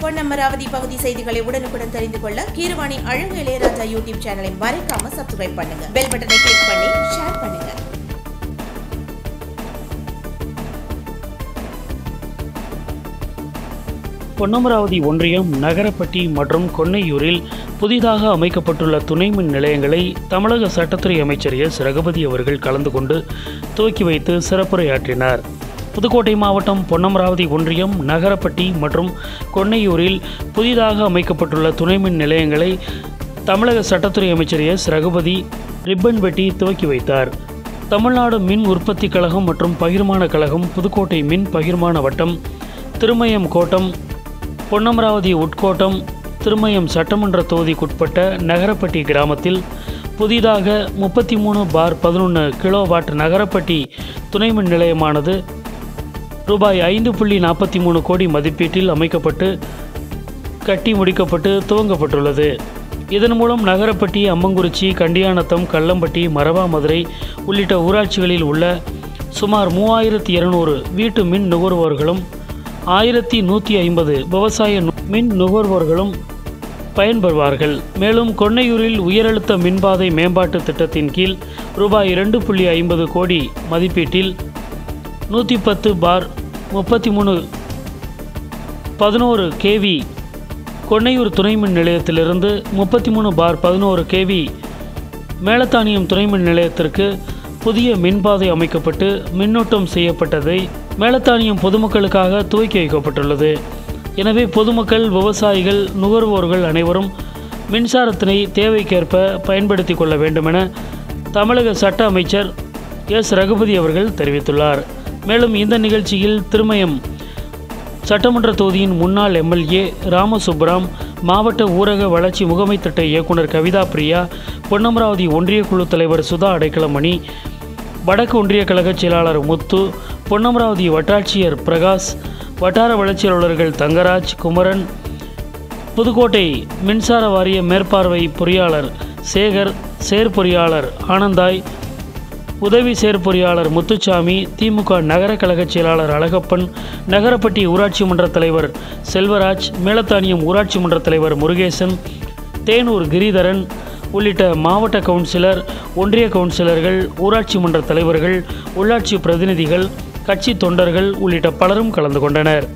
பொன்னமராவதி பகுதி செய்திகளை உடனுக்குடன் தெரிந்து கொள்ள கீரவாணி அழகு இளையராஜா யூடியூப் சேனலை மறைக்காம சப்ஸ்கிரைப் பண்ணுங்க பெல் பட்டனை கிளிக் பண்ணி ஷேர் பண்ணுங்க பொன்னமராவதி ஒன்றியம் நகரப்பட்டி மற்றும் கொன்னையூரில் புதிதாக அமைக்கப்பட்டுள்ள துணை மின் நிலையங்களை தமிழக சட்டத்துறை அமைச்சர் எஸ் ரகுபதி அவர்கள் கலந்து கொண்டு துவக்கி வைத்து சிறப்புரையாற்றினார் புதுக்கோட்டை மாவட்டம் பொன்னமராவதி ஒன்றியம் நகரப்பட்டி மற்றும் கொன்னையூரில் புதிதாக அமைக்கப்பட்டுள்ள துணை மின் நிலையங்களை தமிழக சட்டத்துறை அமைச்சர் எஸ் ரகுபதி ரிப்பன் வெட்டி துவக்கி வைத்தார் தமிழ்நாடு மின் உற்பத்தி கழகம் மற்றும் பகிர்மான கழகம் புதுக்கோட்டை மின் பகிர்மான வட்டம் திருமயம் கோட்டம் பொன்னமராவதி உட்கோட்டம் திருமயம் சட்டமன்ற தொகுதிக்குட்பட்ட நகரப்பட்டி கிராமத்தில் புதிதாக முப்பத்தி மூணு பார் பதினொன்று கிலோவாட் நகரப்பட்டி துணை மின் நிலையமானது ரூபாய் ஐந்து புள்ளி நாற்பத்தி மூணு கோடி மதிப்பீட்டில் அமைக்கப்பட்டு கட்டி முடிக்கப்பட்டு துவங்கப்பட்டுள்ளது இதன் மூலம் நகரப்பட்டி அம்மங்குறிச்சி கண்டியானத்தம் கல்லம்பட்டி மரவாமதுரை உள்ளிட்ட ஊராட்சிகளில் உள்ள சுமார் மூவாயிரத்தி இருநூறு வீட்டு மின் நுகர்வோர்களும் ஆயிரத்தி நூற்றி ஐம்பது விவசாய நு- மின் நுகர்வோர்களும் பயன்பெறுவார்கள் மேலும் கொன்னையூரில் உயரழுத்த மின்பாதை மேம்பாட்டு திட்டத்தின் கீழ் ரூபாய் இரண்டு புள்ளி ஐம்பது கோடி மதிப்பீட்டில் நூற்றி பத்து பார் முப்பத்தி மூணு பதினோரு கேவி கொன்னையூர் துணை மின் நிலையத்திலிருந்து முப்பத்தி மூணு பார் பதினோரு கேவி மேலத்தானியம் துணை மின் நிலையத்திற்கு புதிய மின்பாதை அமைக்கப்பட்டு மின்னோட்டம் செய்யப்பட்டதை மேலத்தானியம் பொதுமக்களுக்காக துவக்கி வைக்கப்பட்டுள்ளது எனவே பொதுமக்கள் விவசாயிகள் நுகர்வோர்கள் அனைவரும் மின்சாரத்தினை தேவைக்கேற்ப பயன்படுத்தி கொள்ள வேண்டுமென தமிழக சட்ட அமைச்சர் எஸ் ரகுபதி அவர்கள் தெரிவித்துள்ளார் மேலும் இந்த நிகழ்ச்சியில் திருமயம் சட்டமன்ற தொகுதியின் முன்னாள் எம்எல்ஏ ராமசுப்ராம் மாவட்ட ஊரக வளர்ச்சி முகமை திட்ட இயக்குனர் கவிதா பிரியா பொன்னமராவதி ஒன்றிய குழு தலைவர் சுதா அடைக்கலமணி வடக்கு ஒன்றிய கழக செயலாளர் முத்து பொன்னமராவதி வட்டாட்சியர் பிரகாஷ் வட்டார வளர்ச்சி அலுவலர்கள் தங்கராஜ் குமரன் புதுக்கோட்டை மின்சார வாரிய மேற்பார்வை பொறியாளர் சேகர் செயற்பொறியாளர் ஆனந்தாய் உதவி செயற்பொறியாளர் முத்துச்சாமி திமுக நகர கழக செயலாளர் அழகப்பன் நகரப்பட்டி ஊராட்சி மன்ற தலைவர் செல்வராஜ் மேலத்தானியம் ஊராட்சி மன்ற தலைவர் முருகேசன் தேனூர் கிரிதரன் உள்ளிட்ட மாவட்ட கவுன்சிலர் ஒன்றிய கவுன்சிலர்கள் ஊராட்சி மன்ற தலைவர்கள் உள்ளாட்சி பிரதிநிதிகள் கட்சி தொண்டர்கள் உள்ளிட்ட பலரும் கலந்து கொண்டனர்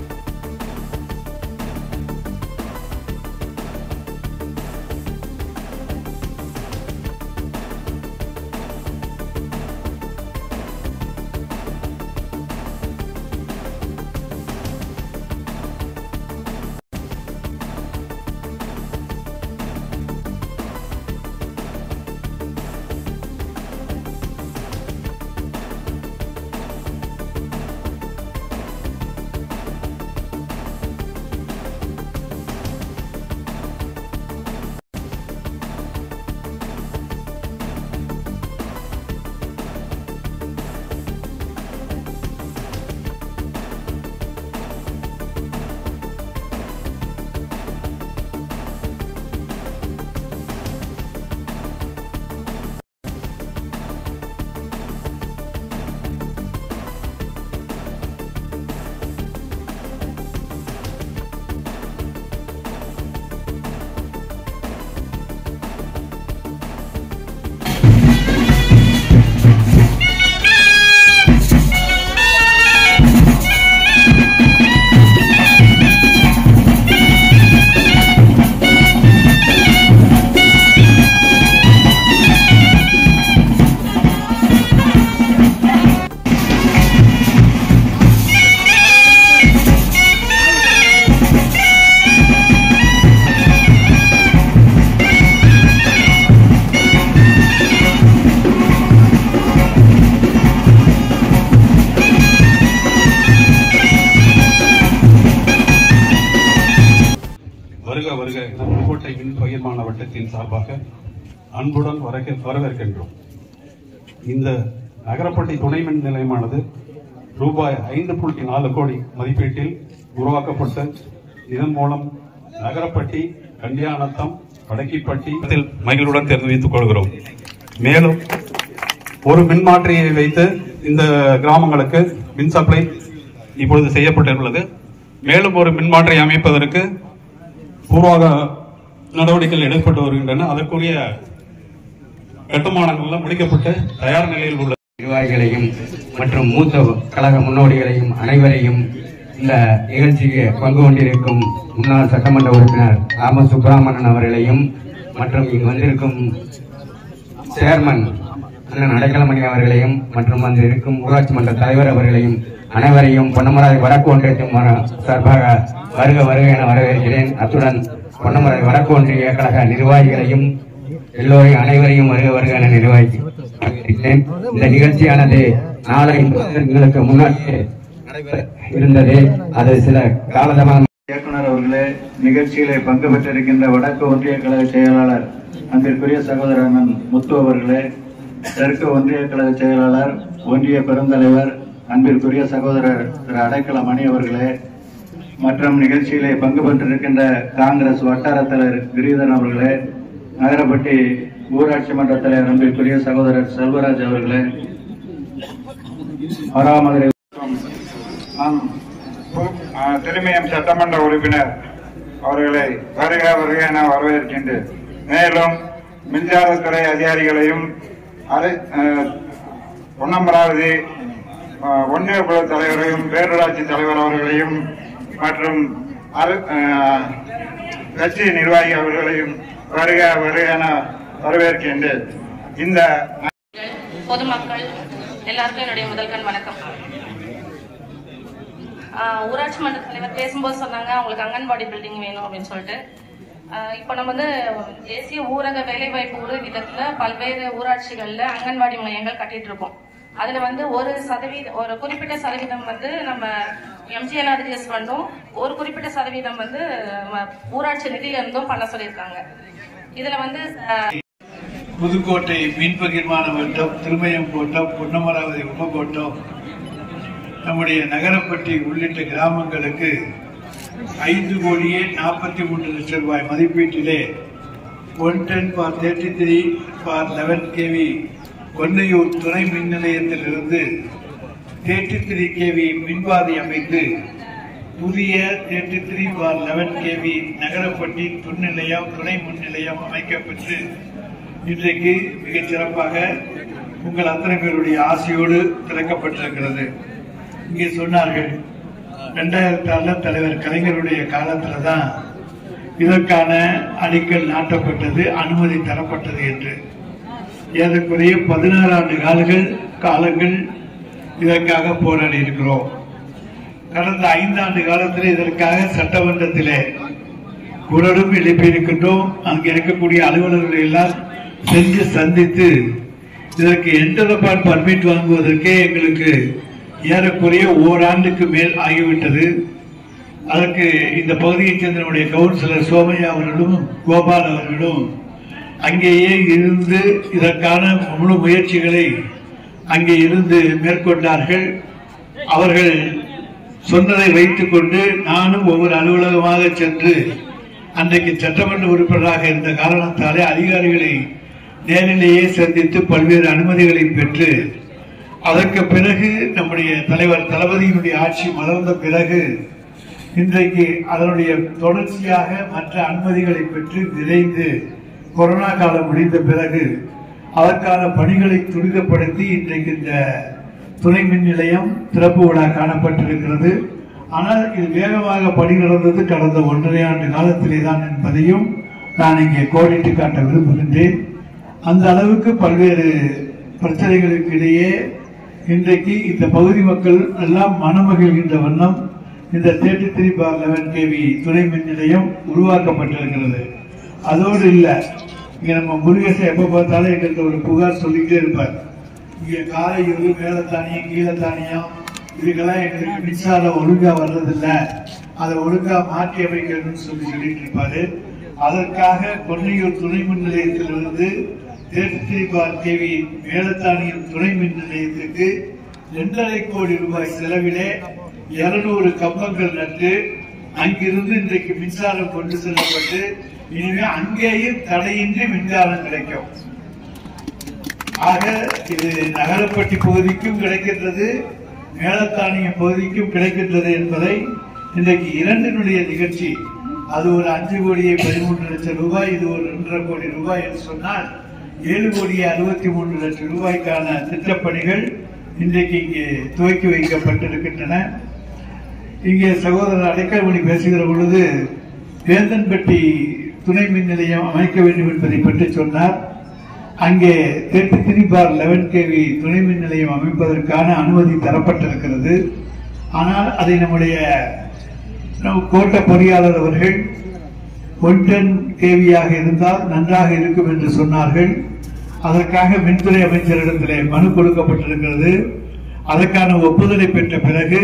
வருக வருக என புதுக்கோட்டை மின் பகிர்மான வட்டத்தின் சார்பாக அன்புடன் வரக்க- வரவேற்கின்றோம் இந்த நகரப்பட்டி துணை மின் நிலையமானது ரூபாய் ஐந்து புள்ளி நாலு கோடி மதிப்பீட்டில் உருவாக்கப்பட்டு இதன் மூலம் நகரப்பட்டி கண்டியானத்தம் வடக்கிப்பட்டி இதில் மகிழ்வுடன் தெரிவித்துக் கொள்கிறோம் மேலும் ஒரு மின்மாற்றியை வைத்து இந்த கிராமங்களுக்கு மின் சப்ளை இப்பொழுது செய்யப்பட்டுள்ளது மேலும் ஒரு மின்மாற்றை அமைப்பதற்கு பூர்வாக நடவடிக்கைகள் எடுக்கப்பட்டு வருகின்றன அதற்குரிய கட்டுமானங்கள்லாம் முடிக்கப்பட்டு தயார் நிலையில் உள்ளது நிர்வாகிகளையும் மற்றும் மூத்த கழக முன்னோடிகளையும் அனைவரையும் இந்த நிகழ்ச்சிக்கு பங்கு கொண்டிருக்கும் முன்னாள் சட்டமன்ற உறுப்பினர் ராம சுப்பிரமணியன் அவர்களையும் மற்றும் இங்கு வந்திருக்கும் சேர்மன் அண்ணன் அடைக்கலமணி அவர்களையும் மற்றும் வந்து இருக்கும் ஊராட்சி மன்ற தலைவர் அவர்களையும் அனைவரையும் பொன்னமராய் வடக்கு ஒன்றியத்தின் மர- சார்பாக வருக வருக என வரவேற்கிறேன் அத்துடன் பொன்னமராய் வடக்கு ஒன்றிய கழக நிர்வாகிகளையும் எல்லோரையும் அனைவரையும் வருக வருக என நிர்வாகி வரவேற்கிறேன். இந்த நிகழ்ச்சியானது நாளை எங்களுக்கு முன்னாடி நடைபெற இருந்தது அது சில காலதமாக இயக்குனர் அவர்களே நிகழ்ச்சியிலே பங்கு பெற்றிருக்கின்ற வடக்கு ஒன்றிய கழக செயலாளர் அன்பிற்குரிய சகோதரர் அண்ணன் முத்து அவர்களே தெற்கு ஒன்றிய கழக செயலாளர் ஒன்றிய பெருந்தலைவர் அன்பிற்குரிய சகோதரர் திரு அடைக்கல மணி அவர்களே மற்றும் நிகழ்ச்சியிலே பங்கு பெற்றிருக்கின்ற காங்கிரஸ் வட்டார தலைவர் கிரீதன் அவர்களே நகரப்பட்டி ஊராட்சி மன்ற தலைவர் அன்பிற்குரிய சகோதரர் செல்வராஜ் அவர்களே வராமதுரை நான் பு- ஆ, திருமயம் சட்டமன்ற உறுப்பினர் அவர்களை வருக வருக என வரவேற்கின்றேன் மேலும் மின்சாரத்துறை அதிகாரிகளையும் அரை- ஆ, பொன்னமராவதி ஆ, ஒன்றிய குழு தலைவரையும் பேரூராட்சி தலைவர் அவர்களையும் மற்றும் அரு- ஆ, கட்சி நிர்வாகி அவர்களையும் வருக வருக என வரவேற்கின்றேன் இந்த பொதுமக்கள் எல்லாருக்கும் என்னுடைய முதல் கண் வணக்கம் ஆஹ் ஊராட்சி மன்ற தலைவர் பேசும்போது சொன்னாங்க அவங்களுக்கு அங்கன்வாடி பில்டிங் வேணும் அப்படின்னு சொல்லிட்டு ஆஹ் இப்போ நம்ம வந்து தேசிய ஊரக வேலைவாய்ப்பு உறுதி திட்டத்துல பல்வேறு ஊராட்சிகள்ல அங்கன்வாடி மையங்கள் கட்டிட்டு இருக்கோம் அதுல வந்து ஒரு சதவீதம் ஒரு குறிப்பிட்ட சதவீதம் வந்து நம்ம எம்ஜிஎன்ஆர்ஜிஎஸ் ஃபண்டும் ஒரு குறிப்பிட்ட சதவீதம் வந்து நம்ம ஊராட்சி நிதியில இருந்தும் பண்ண சொல்லியிருக்காங்க இதுல வந்து ஆஹ் புதுக்கோட்டை மீன் பகிர்மான வட்டம் திருமயம் கோட்டம் பொன்னமராவதி உபகோட்டம் நம்முடைய நகரப்பட்டி உள்ளிட்ட கிராமங்களுக்கு ஐந்து கோடியே நாற்பத்தி மூன்று லட்சம் ரூபாய் மதிப்பீட்டிலே one ten bar thirty three bar eleven KV Konnaiyur துணை மின் நிலையத்திலிருந்து தேர்ட்டி த்ரீ கேவி மின்வாதி அமைத்து புதிய thirty three bar eleven KV Nagarapatti துணை நிலையம் துணை மின் நிலையம் அமைக்கப்பட்டு இன்றைக்கு மிகச் சிறப்பாக உங்கள் அத்தனை பேருடைய ஆசையோடு திறக்கப்பட்டிருக்கிறது இங்கே சொன்னார்கள் ரெண்டாயிரத்தி ஆறுல தலைவர் கலைஞருடைய காலத்துல தான் இதற்கான அடிக்கல் நாட்டப்பட்டது அனுமதி தரப்பட்டது என்று ஏறக்குறைய பதினாறு ஆண்டு காலங்கள் காலங்கள் இதற்காக போராடி இருக்கிறோம் கடந்த ஐந்தாண்டு காலத்தில் இதற்காக சட்டமன்றத்திலே குரலும் எழுப்பியிருக்கின்றோம் அங்கே இருக்கக்கூடிய அலுவலர்களை எல்லாம் சென்று சந்தித்து இதற்கு என்டர்பாட் பர்மிட் வாங்குவதற்கே எங்களுக்கு ஏறக்குறைய ஓராண்டுக்கு மேல் ஆகிவிட்டது அதற்கு இந்த பகுதியைச் சேர்ந்த நம்முடைய கவுன்சிலர் சோமையா அவர்களும் கோபால் அவர்களும் அங்கேயே இருந்து இதற்கான முழு முயற்சிகளை அங்கே இருந்து மேற்கொண்டார்கள் அவர்கள் சொன்னதை வைத்துக் கொண்டு நானும் ஒவ்வொரு அலுவலகமாக சென்று அன்றைக்கு சட்டமன்ற உறுப்பினராக இருந்த காரணத்தாலே அதிகாரிகளை நேரிலேயே சந்தித்து பல்வேறு அனுமதிகளை பெற்று அதற்கு பிறகு நம்முடைய தலைவர் தளபதியினுடைய ஆட்சி மலர்ந்த பிறகு இன்றைக்கு அதனுடைய தொடர்ச்சியாக மற்ற அனுமதிகளை பெற்று விரைந்து கொரோனா காலம் முடிந்த பிறகு அதற்கான பணிகளை துரிதப்படுத்தி இன்றைக்கு இந்த துணை மின் நிலையம் திறப்பு விழா காணப்பட்டிருக்கிறது ஆனால் இது வேகமாக பணி நடந்தது கடந்த ஒன்றரை ஆண்டு காலத்திலே தான் என்பதையும் நான் இங்கே கோடிட்டு காட்ட விரும்புகின்றேன் அந்த அளவுக்கு பல்வேறு பிரச்சனைகளுக்கு இடையே இன்றைக்கு இந்த பகுதி மக்கள் எல்லாம் மனமகிழ்கின்ற வண்ணம் இந்த thirty three bar eleven KV துணை மின் நிலையம் உருவாக்கப்பட்டிருக்கிறது அதோடு இல்லை இங்க நம்ம முருகேசன் எப்ப பார்த்தாலும் எங்கள்கிட்ட ஒரு புகார் சொல்லிக்கிட்டே இருப்பார் இங்க காலையூர் மேலத்தானியம் கீழத்தானியம் இதுக்கெல்லாம் எங்களுக்கு மின்சாரம் ஒழுங்கா வர்றதில்ல அதை ஒழுங்கா மாற்றி அமைக்கணும்னு சொல்லி சொல்லிட்டு இருப்பாரு அதற்காக கொன்னையூர் துணை மின் நிலையத்திலிருந்து thirty three bar KV Melathaniyam துணை மின் நிலையத்துக்கு இரண்டரை கோடி ரூபாய் செலவிலே இருநூறு கம்பங்கள் நட்டு அங்கிருந்து இன்றைக்கு மின்சாரம் கொண்டு செல்லப்பட்டு இனிமே அங்கேயும் தடையின்றி மின்சாரம் கிடைக்கும் ஆக இது நகரப்பட்டி பகுதிக்கும் கிடைக்கின்றது மேலத்தானியம் பகுதிக்கும் கிடைக்கின்றது என்பதை இன்றைக்கு இரண்டினுடைய நிகழ்ச்சி அது ஒரு அஞ்சு கோடியே பதிமூன்று லட்சம் ரூபாய் இது ஒரு ரெண்டரை கோடி ரூபாய் என்று சொன்னால் ஏழு கோடியே அறுபத்தி மூன்று லட்சம் ரூபாய்க்கான திட்டப்பணிகள் இன்றைக்கு இங்கே துவக்கி வைக்கப்பட்டிருக்கின்றன இங்கே சகோதரர் அடைக்கல்மணி பேசுகிற பொழுது வேந்தன்பட்டி துணை மின் நிலையம் அமைக்க வேண்டும் என்பதை பற்றி சொன்னார் அங்கே thirty three bar eleven KV துணை மின் நிலையம் அமைப்பதற்கான அனுமதி தரப்பட்டிருக்கிறது ஆனால் அதை நம்முடைய நம் கோட்ட பொறியாளர் அவர்கள் ஒன் டென் கேவியாக இருந்தால் நன்றாக இருக்கும் என்று சொன்னார்கள் அதற்காக மின்துறை அமைச்சரிடத்திலே மனு கொடுக்கப்பட்டிருக்கிறது அதற்கான ஒப்புதலை பெற்ற பிறகு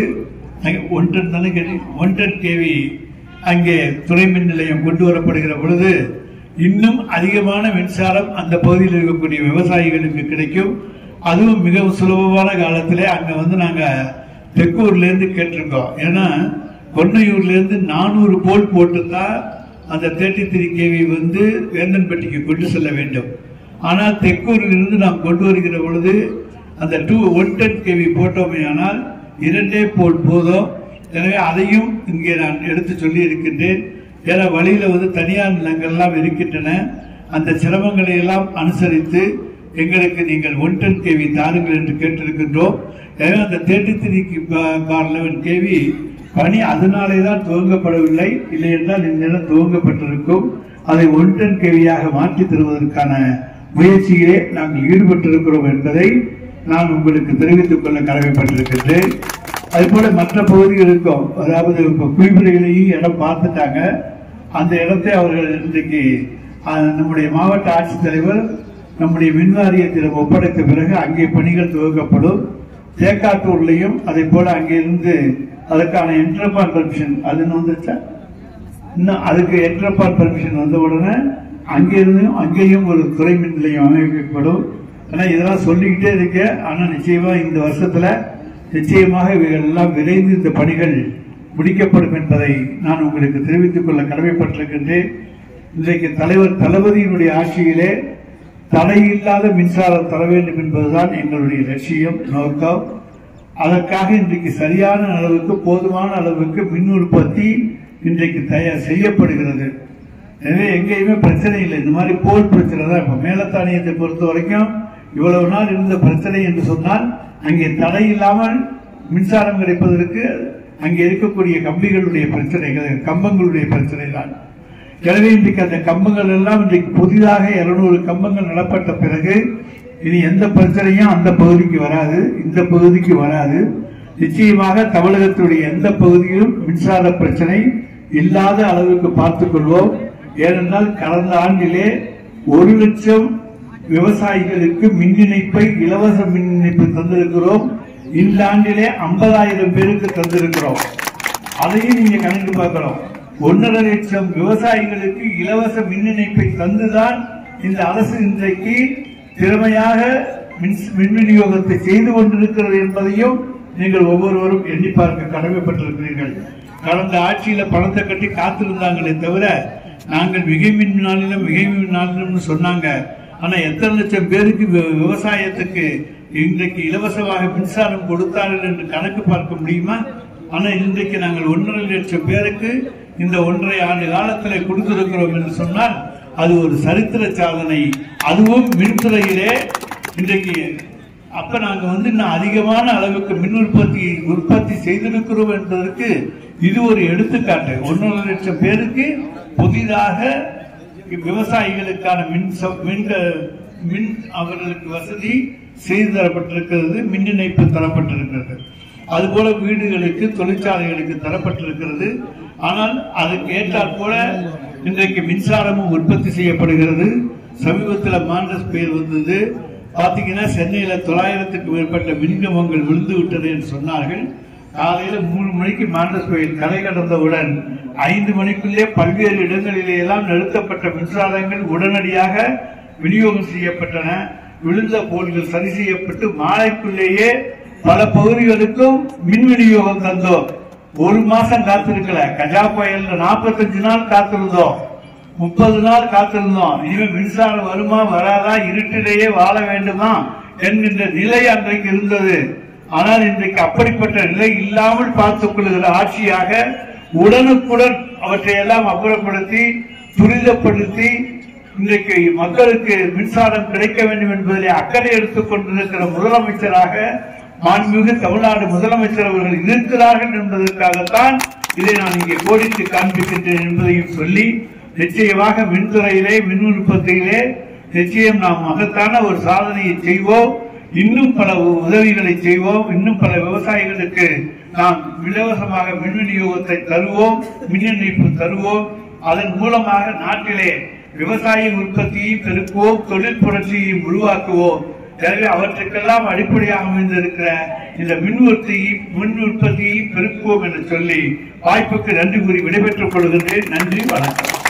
ஒன் டன் தானே ஒன் டன் கேவி அங்கே துணை மின் நிலையம் கொண்டு வரப்படுகிற பொழுது இன்னும் அதிகமான மின்சாரம் அந்த பகுதியில் இருக்கக்கூடிய விவசாயிகளுக்கு கிடைக்கும் அதுவும் மிகவும் சுலபமான காலத்திலே அங்க வந்து நாங்க தெக்கூர்ல இருந்து கேட்டிருக்கோம் ஏன்னா கொன்னையூர்ல இருந்து நானூறு போல் போட்டு தான் அந்த தேர்ட்டி த்ரீ கேவி வந்து வேந்தன்பட்டிக்கு கொண்டு செல்ல வேண்டும் ஆனால் தெக்கூரில் இருந்து நாம் கொண்டு வருகிற பொழுது அந்த டூ ஒன் டென் கேவி போட்டோமே ஆனால் இரண்டே போல் போதும் எனவே அதையும் இங்கே நான் எடுத்து சொல்லி இருக்கின்றேன் ஏன்னா வழியில வந்து தனியார் நிலங்கள்லாம் இருக்கின்றன அந்த சிரமங்களை எல்லாம் அனுசரித்து எங்களுக்கு நீங்கள் ஒன் டென் கேவி தாருங்கள் என்று கேட்டிருக்கின்றோம் எனவே அந்த thirty three bar eleven KV பணி அதனாலே தான் துவங்கப்படவில்லை இல்லை என்றால் இந்நேரம் துவங்கப்பட்டிருக்கும் அதை ஒன் டென் கேவியாக மாற்றி தருவதற்கான முயற்சியிலே நாங்கள் ஈடுபட்டிருக்கிறோம் என்பதை நான் உங்களுக்கு தெரிவித்துக் கொள்ள கடமைப்பட்டிருக்கின்றேன் அதுபோல மற்ற பகுதிகளுக்கும் அதாவது இப்ப குளிமுறைகளையும் இடம் பார்த்துட்டாங்க அந்த இடத்தை அவர்கள் இன்றைக்கு அஹ், நம்முடைய மாவட்ட ஆட்சித்தலைவர் நம்முடைய மின்வாரியத்திடம் ஒப்படைத்த பிறகு அங்கே பணிகள் துவக்கப்படும் தேக்காட்டூர்லையும் அதே போல அங்கிருந்து அதற்கான என்ட்ரபான் பர்மிஷன் அதுன்னு வந்துச்சா இன்னும் அதுக்கு என்ட்ரபான் பர்மிஷன் வந்த உடனே அங்கிருந்தும் அங்கேயும் ஒரு துறை மின் நிலையம் அமைக்கப்படும் ஆனா இதெல்லாம் சொல்லிக்கிட்டே இருக்க ஆனா நிச்சயமா இந்த வருஷத்துல நிச்சயமாக இவைகள் எல்லாம் விரைந்து இந்த பணிகள் முடிக்கப்படும் என்பதை நான் உங்களுக்கு தெரிவித்துக் கொள்ள கடமைப்பட்டிருக்கின்றேன் இன்றைக்கு தலைவர் தளபதியினுடைய ஆட்சியிலே தடையில்லாத மின்சாரம் தர வேண்டும் என்பதுதான் எங்களுடைய லட்சியம் நோக்கம் அதற்காக இன்றைக்கு சரியான அளவுக்கு போதுமான அளவுக்கு மின் உற்பத்தி இன்றைக்கு தயார் செய்யப்படுகிறது எனவே எங்கேயுமே பிரச்சனை இல்லை இந்த மாதிரி போல் பிரச்சனை தான் இப்ப மேலத்தானியத்தை பொறுத்த வரைக்கும் இவ்வளவு நாள் இருந்த பிரச்சனை என்று சொன்னால் அங்கே தடை இல்லாமல் மின்சாரம் கிடைப்பதற்கு அங்கே இருக்கக்கூடிய கம்பிகளுடைய பிரச்சனைகள் கம்பங்களுடைய பிரச்சனை தான் எனவே இன்றைக்கு அந்த கம்பங்கள் எல்லாம் இன்றைக்கு புதிதாக இருநூறு கம்பங்கள் நடப்பட்ட பிறகு இனி எந்த பிரச்சனையும் அந்த பகுதிக்கு வராது இந்த பகுதிக்கு வராது நிச்சயமாக தமிழகத்துடைய எந்த பகுதியிலும் மின்சார பிரச்சனை இல்லாத அளவுக்கு பார்த்துக் கொள்வோம் ஏனென்றால் கடந்த ஆண்டிலே ஒரு லட்சம் விவசாயிகளுக்கு மின் இணைப்பை இலவச மின் இணைப்பு தந்திருக்கிறோம் இந்த ஆண்டிலே ஐம்பதாயிரம் பேருக்கு தந்திருக்கிறோம் அதையும் நீங்க கணக்கு பார்க்கணும் ஒன்றரை லட்சம் விவசாயிகளுக்கு இலவச மின் இணைப்பை தந்துதான் இந்த அரசு இன்றைக்கு திறமையாக மின் மின் விநியோகத்தை செய்து கொண்டிருக்கிறது என்பதையும் நீங்கள் ஒவ்வொருவரும் எண்ணி பார்க்க கடமைப்பட்டிருக்கிறீர்கள் கடந்த ஆட்சியில பணத்தை கட்டி காத்திருந்தாங்களே தவிர நாங்கள் மிகை மின் மாநிலம் மிகை மின் மாநிலம்னு சொன்னாங்க ஆனா எத்தனை லட்சம் பேருக்கு வி- விவசாயத்துக்கு இன்றைக்கு இலவசமாக மின்சாரம் கொடுத்தார்கள் என்று கணக்கு பார்க்க முடியுமா ஆனா இன்றைக்கு நாங்கள் ஒன்றரை லட்சம் பேருக்கு இந்த ஒன்றரை ஆண்டு காலத்துல கொடுத்திருக்கிறோம் என்று சொன்னால் அது ஒரு சரித்திர சாதனை அதுவும் மின்துறையிலே இன்றைக்கு அப்ப நாங்க வந்து இன்னும் அதிகமான அளவுக்கு மின் உற்பத்தி உற்பத்தி செய்திருக்கிறோம் என்பதற்கு இது ஒரு எடுத்துக்காட்டு ஒன்றரை லட்சம் பேருக்கு புதிதாக விவசாயிகளுக்கான மின் ச- மின் க- மின் அவர்களுக்கு வசதி செய்து தரப்பட்டிருக்கிறது மின் இணைப்பு தரப்பட்டிருக்கிறது அதுபோல வீடுகளுக்கு தொழிற்சாலைகளுக்கு தரப்பட்டிருக்கிறது ஆனால் அதுக்கு ஏற்றாற் போல இன்றைக்கு மின்சாரமும் உற்பத்தி செய்யப்படுகிறது சமீபத்தில் மாண்டஸ் பெயர் வந்தது பாத்தீங்கன்னா சென்னையில தொள்ளாயிரத்துக்கு மேற்பட்ட மின்கம்பங்கள் விழுந்து விட்டது என்று சொன்னார்கள் காலையில மூணு மணிக்கு மாண்டஸ் கோயில் கரை கடந்தவுடன் ஐந்து மணிக்குள்ளே பல்வேறு இடங்களிலே எல்லாம் நிறுத்தப்பட்ட மின்சாரங்கள் உடனடியாக விநியோகம் செய்யப்பட்டன விழுந்த போல்கள் சரி செய்யப்பட்டு மாலைக்குள்ளேயே பல பகுதிகளுக்கும் மின் விநியோகம் தந்தோம் ஒரு மாசம் காத்திருக்கல கஜா புயல்ல நாற்பத்தஞ்சு நாள் காத்திருந்தோம் முப்பது நாள் காத்திருந்தோம் இனிமே மின்சாரம் வருமா வராதா இருட்டிலேயே வாழ வேண்டுமா என்கின்ற நிலை அன்றைக்கு இருந்தது ஆனால் இன்றைக்கு அப்படிப்பட்ட நிலை இல்லாமல் பார்த்துக் கொள்ளுகிற ஆட்சியாக உடனுக்குடன் அவற்றை எல்லாம் அப்புறப்படுத்தி துரிதப்படுத்தி இன்றைக்கு மக்களுக்கு மின்சாரம் கிடைக்க வேண்டும் என்பதிலே அக்கறை எடுத்துக் கொண்டிருக்கிற முதலமைச்சராக மாண்புமிகு தமிழ்நாடு முதலமைச்சர் அவர்கள் இருக்கிறார்கள் என்பதற்காகத்தான் இதை நான் இங்கே கோடிட்டு காண்பிக்கின்றேன் என்பதையும் சொல்லி நிச்சயமாக மின்துறையிலே மின் உற்பத்தியிலே நிச்சயம் நாம் மகத்தான ஒரு சாதனையை செய்வோம் இன்னும் பல உதவிகளை செய்வோம் இன்னும் பல விவசாயிகளுக்கு நாம் இலவசமாக மின் விநியோகத்தை தருவோம் மின் இணைப்பு தருவோம் அதன் மூலமாக நாட்டிலே விவசாய உற்பத்தியை பெருக்குவோம் தொழில் புரட்சியையும் உருவாக்குவோம் எனவே அவற்றுக்கெல்லாம் அடிப்படையாக அமைந்திருக்கிற இந்த மின் உற்பத்தியை மின் உற்பத்தியை பெருக்குவோம் என்று சொல்லி வாய்ப்புக்கு நன்றி கூறி விடைபெற்றுக் கொள்கின்றேன் நன்றி வணக்கம்